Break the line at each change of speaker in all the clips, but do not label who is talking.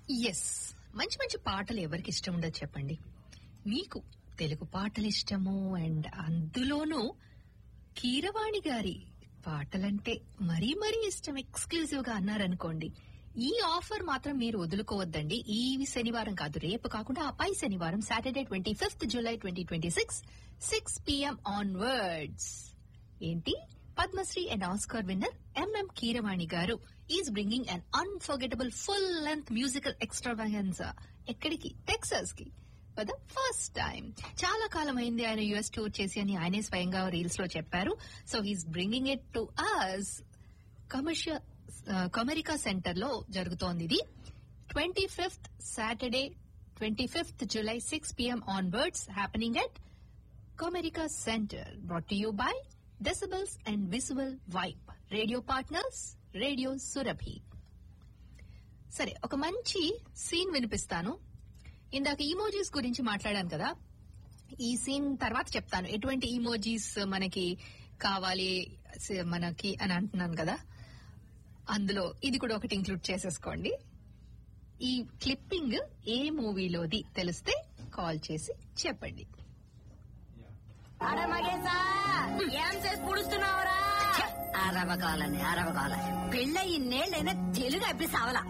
Yes మంచి మంచి పాటలు ఎవరికి ఇష్టం ఉండదు చెప్పండి మీకు తెలుగు పాటలు ఇష్టము అండ్ అందులోనూ కీరవాణి గారి పాటలంటే మరీ మరీ ఇష్టం ఎక్స్క్లూజివ్ గా అన్నారనుకోండి ఈ ఆఫర్ మాత్రం మీరు వదులుకోవద్దండి ఈ శనివారం కాదు రేపు కాకుండా ఆ పై శనివారం Saturday twenty fifth July twenty twenty six six PM onwards ఏంటి Padmashri and Oscar winner MM Keeravani గారు is bringing an unforgettable full length musical extravaganza ఎక్కడికి టెక్సాస్ కి ఫర్ ద ఫస్ట్ టైం చాలా కాలం అయింది ఆయన యుఎస్ టూర్ చేసి అని ఆయనే స్వయంగా రీల్స్ లో చెప్పారు so he's bringing it to us commercial Comerica center లో జరుగుతోంది ఇది twenty fifth Saturday twenty fifth July six PM onwards happening at Comerica Center, brought to you by Decibels and Visual Vibe. Radio partners, Radio Surabhi. సరే ఒక మంచి scene వినిపిస్తాను ఇందాక emojis గురించి మాట్లాడాను కదా ఈ సీన్ తర్వాత చెప్తాను ఎటువంటి ఈమోజీస్ మనకి కావాలి స- మనకి అని అంటున్నాను కదా అందులో ఇది కూడా ఒకటి ఇంక్లూడ్ చేసేసుకోండి ఈ క్లిప్పింగ్ ఏ మూవీలోది తెలిస్తే కాల్ చేసి చెప్పండి
అరే మగేశా ఏం చేసి పుడుస్తున్నావురా అరవకాలని అరవకాల పెళ్ళ ఇన్నేళ్ళైనా తెలుగు అప్పుడు సావలా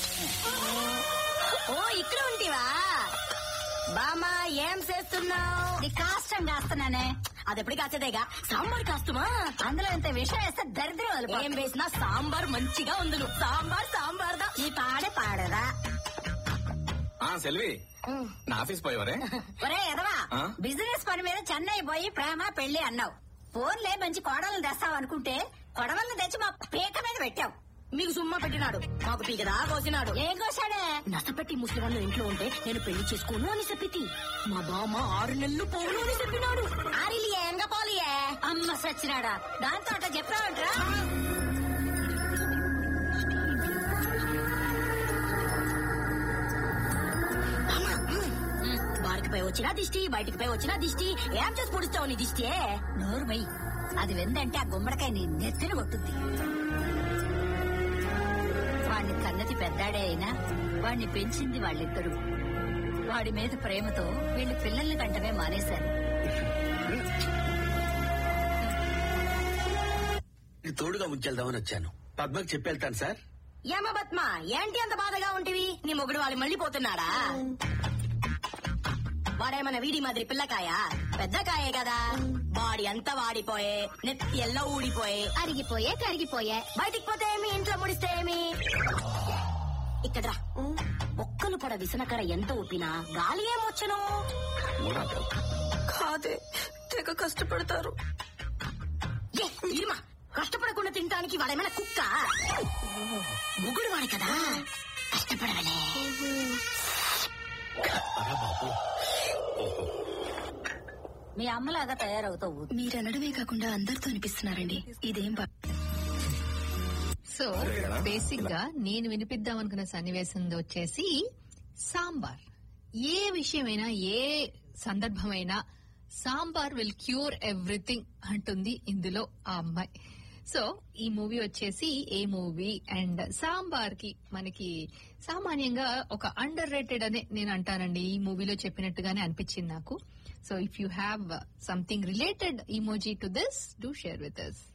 ఓ ఇక్కడ ఉంటివా బామా ఏం చేస్తున్నావు నీ కాష్టం కాస్తున్నానే అది ఎప్పుడు కాసేదేగా సాంబార్ కాస్తుమా అందులో ఇంత విషయం వేస్తే దరిద్రం ఏం వేసినా సాంబార్ మంచిగా ఉంది సాంబార్ సాంబార్ దా ఈ పాడే పాడరా
ఆ సెల్వి నా ఆఫీస్ పోయేవరే
ఒరే ఎదవా
ఆ?
బిజినెస్ పని మీద చెన్నై పోయి ప్రేమ పెళ్లి అన్నావు ఫోన్లే మంచి కోడలను తెస్తావు అనుకుంటే కొడవలను తెచ్చి మా పీక మీద పెట్టావు మీకు సుమ్మా పెట్టినాడు మాకు పీక దా కోసినాడు ఏం కోసాడే నష్టపెట్టి ముస్లిం వాళ్ళు ఇంట్లో ఉంటే నేను పెళ్లి చేసుకోను అని చెప్పి మా బామ్మ ఆరు నెలలు పోను అని చెప్పినాడు ఆరిలియే ఎంగ పోలియే అమ్మ సచ్చినాడా దాంతో అట్లా చెప్పావంటరా వారికి పై వచ్చినా దిష్టి బయటికి పై వచ్చినా దిష్టి ఏం చేసి పొడుస్తావు నీ దిష్టి నోరు బై అది వెందంటే ఆ గుమ్మడికాయ నీ నెత్తిన కొట్టుద్ది వాడిని కన్నది పెద్దాడే అయినా వాడిని పెంచింది వాళ్ళిద్దరూ వాడి మీద ప్రేమతో వీళ్ళు పిల్లల్ని కంటమే మానేశారు
నీకు తోడుగా ముంచెళ్దామని వచ్చాను పద్మకి చెప్పెళ్తాను సార్
ఏమ బత్మ ఏంటి అంత బాధగా ఉంటివి నీ మొగుడు వాళ్ళు మళ్ళీ పోతున్నాడా వాడేమన్నా వీడి మాదిరి పిల్లకాయ పెద్ద కాయే కదా బాడీ అంతా వాడిపోయే నెత్తి ఎల్ల ఊడిపోయే
అరిగిపోయే కరిగిపోయే
బయటికి పోతే ఏమి ఇంట్లో ముడిస్తే ఏమి ఇక్కడ రా. ఒక్కలు పడ విసనకర ఎంత ఊపినా గాలి ఏమొచ్చును
కాదే తెగ కష్టపడతారు
ఏ, ఇరుమా కష్టపడకుండా తినడానికి వాడేమైనా కుక్క ముగుడు వాడు కదా కష్టపడవలే మీ అమ్మలాగా తయారవుతావు
మీరనడమే కాకుండా అందరితో అనిపిస్తున్నారండి ఇదేం బా-
సో బేసిక్ గా నేను వినిపిద్దాం అనుకున్న సన్నివేశం వచ్చేసి సాంబార్ ఏ విషయమైనా ఏ సందర్భమైనా సాంబార్ విల్ క్యూర్ ఎవ్రీథింగ్ అంటుంది ఇందులో ఆ అమ్మాయి సో ఈ మూవీ వచ్చేసి ఏ మూవీ అండ్ సాంబార్ కి మనకి సామాన్యంగా ఒక అండర్ రేటెడ్ అనే నేను అంటానండి ఈ మూవీలో చెప్పినట్టుగానే అనిపించింది నాకు so if you have something related emoji to this do share with us